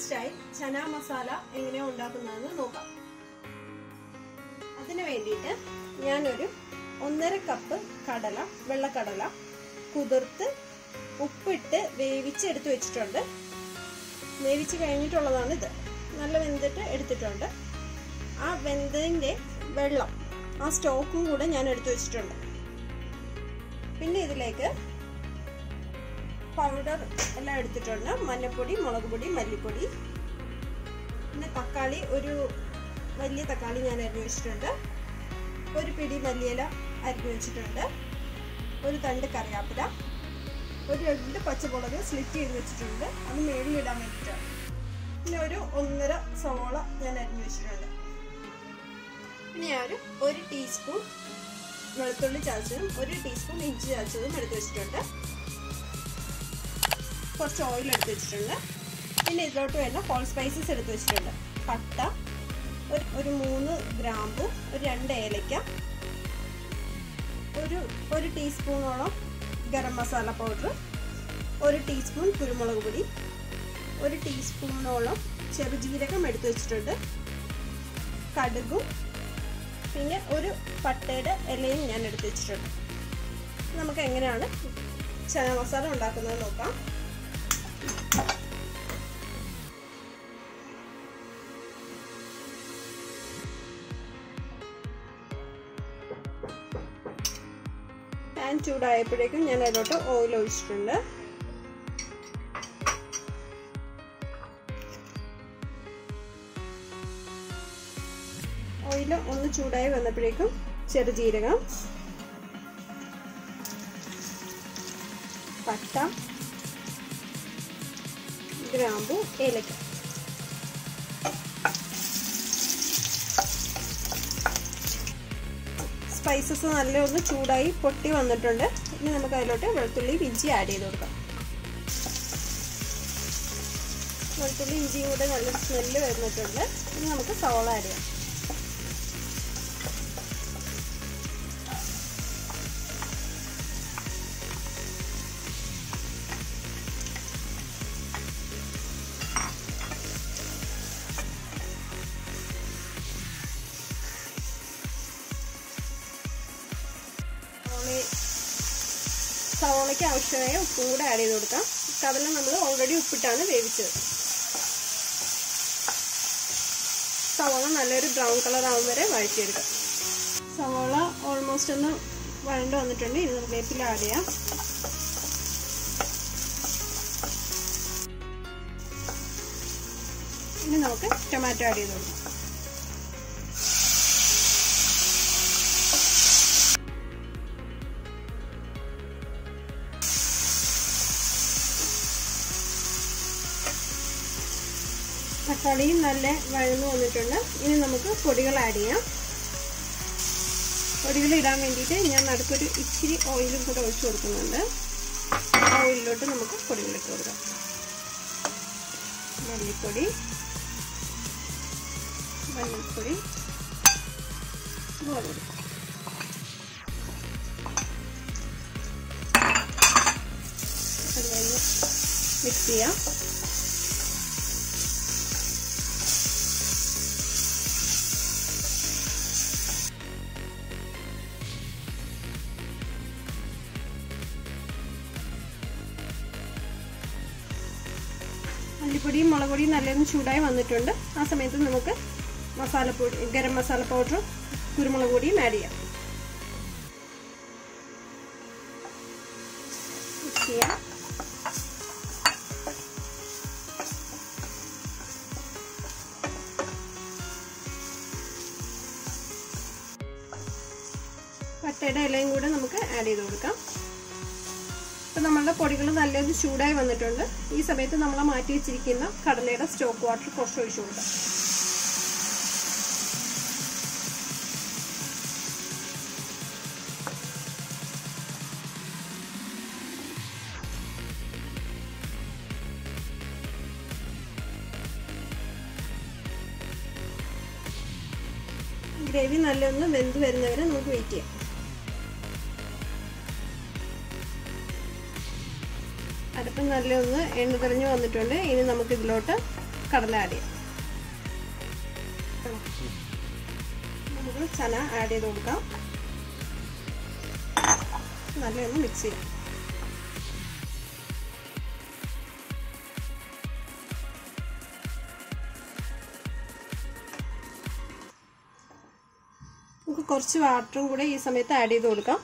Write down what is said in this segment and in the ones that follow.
style ചന മസാല എങ്ങനെയാണ് ഉണ്ടാക്കുന്നതെന്ന് നോക്കാം അതിന് വേണ്ടിയിട്ട് ഞാനൊരു ഒന്നര കപ്പ് കടല വെള്ളക്കടല കുതിർത്ത് ഉപ്പിട്ട് വേവിച്ച് എടുത്തു വെച്ചിട്ടുണ്ട് വേവിച്ച് കഴിഞ്ഞിട്ടുള്ളതാണ് ഇത് നല്ല വെന്തിട്ട് എടുത്തിട്ടുണ്ട് ആ വെന്തതിൻ്റെ വെള്ളം ആ സ്റ്റോക്കും കൂടെ ഞാൻ എടുത്തു വെച്ചിട്ടുണ്ട് പിന്നെ ഇതിലേക്ക് പൗഡർ എല്ലാം എടുത്തിട്ടുണ്ട് മഞ്ഞൾപ്പൊടി മുളക് പൊടി മല്ലിപ്പൊടി പിന്നെ തക്കാളി ഒരു വലിയ തക്കാളി ഞാൻ അരിഞ്ഞു വെച്ചിട്ടുണ്ട് ഒരു പിടി മല്ലിയില അരിഞ്ഞു വെച്ചിട്ടുണ്ട് ഒരു തണ്ട് കറിവേപ്പില ഒരു രണ്ട് പച്ചമുളക് സ്ലിറ്റ് ചെയ്ത് വെച്ചിട്ടുണ്ട് അത് മേളിലിടാൻ വേണ്ടിയിട്ടാണ് പിന്നെ ഒരു ഒന്നര സവോള ഞാൻ അരിഞ്ഞു വെച്ചിട്ടുണ്ട് പിന്നെ ഞാൻ ഒരു ഒരു ടീസ്പൂൺ വെളുത്തുള്ളി ചതച്ചതും ഒരു ടീസ്പൂൺ ഇഞ്ചി ചതച്ചതും എടുത്ത് വെച്ചിട്ടുണ്ട് കുറച്ച് ഓയിൽ എടുത്ത് വെച്ചിട്ടുണ്ട് പിന്നെ ഇതിലോട്ട് വേണ്ട ഹോൾ സ്പൈസസ് എടുത്ത് വെച്ചിട്ടുണ്ട് പട്ട ഒരു ഒരു മൂന്ന് ഗ്രാമ്പു ഒരു രണ്ട് ഏലയ്ക്ക ഒരു ഒരു ടീസ്പൂണോളം ഗരം മസാല പൗഡർ ഒരു ടീസ്പൂൺ കുരുമുളക് പൊടി ഒരു ടീസ്പൂണോളം ചെറുജീരകം എടുത്തു വെച്ചിട്ടുണ്ട് കടുകും പിന്നെ ഒരു പട്ടയുടെ ഇലയും ഞാൻ എടുത്തു വെച്ചിട്ടുണ്ട് നമുക്ക് എങ്ങനെയാണ് ചന മസാല ഉണ്ടാക്കുന്നത് നോക്കാം പാൻ ചൂടായപ്പോഴേക്കും ഞാൻ അതിലോട്ട് ഓയിൽ ഒഴിച്ചിട്ടുണ്ട് ഓയിൽ ഒന്ന് ചൂടായി വന്നപ്പോഴേക്കും ചെറുജീരകം പട്ട ഗ്രാമ്പു ഏലക്ക സ്പൈസസ് നല്ല ഒന്ന് ചൂടായി പൊട്ടി വന്നിട്ടുണ്ട് ഇനി നമുക്ക് അതിലോട്ട് വെളുത്തുള്ളി ഇഞ്ചി ആഡ് ചെയ്ത് കൊടുക്കാം വെളുത്തുള്ളി ഇഞ്ചിയും കൂടെ നല്ല സ്മെല്ല് വരുന്നിട്ടുണ്ട് ഇനി നമുക്ക് സവോള ആഡ് ചെയ്യാം സവോളയ്ക്ക് ആവശ്യമായ ഉപ്പും കൂടെ ആഡ് ചെയ്ത് കൊടുക്കാം കടല നമ്മൾ ഓൾറെഡി ഉപ്പിട്ടാണ് വേവിച്ചത് സവോള നല്ലൊരു ബ്രൗൺ കളർ ആവും വരെ വഴറ്റിയെടുക്കാം സവോള ഓൾമോസ്റ്റ് ഒന്ന് വഴണ്ട് വന്നിട്ടുണ്ട് ഇനി നമുക്ക് വേപ്പില ആഡ് ചെയ്യാം ഇനി നമുക്ക് ടൊമാറ്റോ ആഡ് ചെയ്ത് കൊടുക്കാം തക്കാളിയും നല്ല വഴന്നു വന്നിട്ടുണ്ട് ഇനി നമുക്ക് പൊടികൾ ആഡ് ചെയ്യാം പൊടികൾ ഇടാൻ വേണ്ടിയിട്ട് ഞാൻ നടുക്കൊരു ഇച്ചിരി ഓയിലും കൂടെ ഒഴിച്ചു കൊടുക്കുന്നുണ്ട് ഓയിലിലോട്ട് നമുക്ക് പൊടികൾ ഇട്ട് കൊടുക്കാം മല്ലിപ്പൊടി മഞ്ഞൾപ്പൊടി മുളക് മിക്സ് ചെയ്യാം മല്ലിപ്പൊടിയും മുളക് പൊടിയും നല്ലൊന്ന് ചൂടായി വന്നിട്ടുണ്ട് ആ സമയത്ത് നമുക്ക് മസാലപ്പൊടി ഗരം മസാല പൗഡറും കുരുമുളക് പൊടിയും ആഡ് ചെയ്യാം മിക്സ് ചെയ്യാം പട്ടയുടെ ഇലയും കൂടെ നമുക്ക് ആഡ് ചെയ്ത് കൊടുക്കാം ഇപ്പം നമ്മളുടെ പൊടികൾ നല്ലൊരു ചൂടായി വന്നിട്ടുണ്ട് ഈ സമയത്ത് നമ്മൾ മാറ്റി വെച്ചിരിക്കുന്ന കടലയുടെ സ്റ്റോക്ക് വാട്ടർ കുറച്ച് ഒഴിച്ചു കൊടുക്കാം ഗ്രേവി നല്ലൊന്ന് വെന്ത് വരുന്നവരെ നമുക്ക് വെയിറ്റ് ചെയ്യാം അടുപ്പം നല്ലൊന്ന് എണ്ണ തെളിഞ്ഞ് വന്നിട്ടുണ്ട് ഇനി നമുക്ക് ഇതിലോട്ട് കടല ആഡ് ചെയ്യാം നമുക്ക് ചന ആഡ് ചെയ്ത് കൊടുക്കാം നല്ലൊന്ന് മിക്സ് ചെയ്യാം നമുക്ക് കുറച്ച് വാട്ടറും കൂടെ ഈ സമയത്ത് ആഡ് ചെയ്ത് കൊടുക്കാം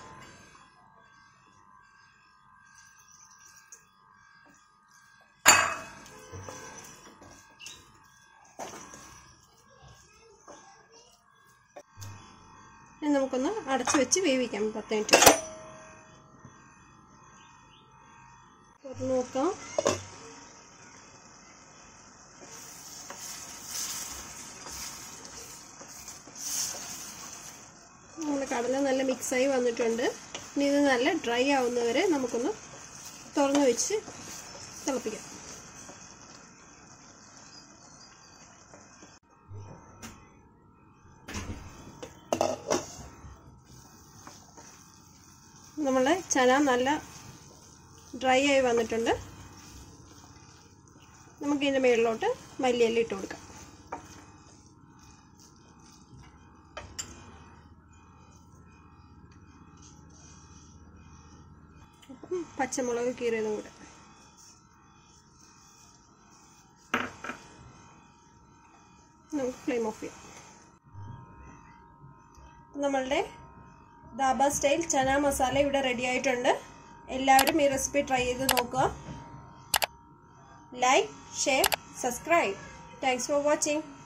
ഇനി നമുക്കൊന്ന് അടച്ചു വെച്ച് വേവിക്കാം പത്ത് മിനിറ്റ് തുറന്ന് നോക്കാം നമ്മുടെ കടല നല്ല മിക്സായി വന്നിട്ടുണ്ട് ഇനി ഇത് നല്ല ഡ്രൈ ആവുന്നവരെ നമുക്കൊന്ന് തുറന്ന് വെച്ച് തിളപ്പിക്കാം നമ്മളെ ചന നല്ല ഡ്രൈ ആയി വന്നിട്ടുണ്ട് നമുക്ക് ഇതിൻ്റെ മുകളിലോട്ട് മല്ലിയെല്ലാം ഇട്ട് കൊടുക്കാം അപ്പം പച്ചമുളക് കീറിയതും കൂടെ നമുക്ക് ഫ്ലെയിം ഓഫ് ചെയ്യാം നമ്മളുടെ ദാബ സ്റ്റൈൽ ചന മസാല ഇവിടെ റെഡി ആയിട്ടുണ്ട് എല്ലാവരും ഈ റെസിപ്പി ട്രൈ ചെയ്ത് നോക്കുക like share subscribe thanks for watching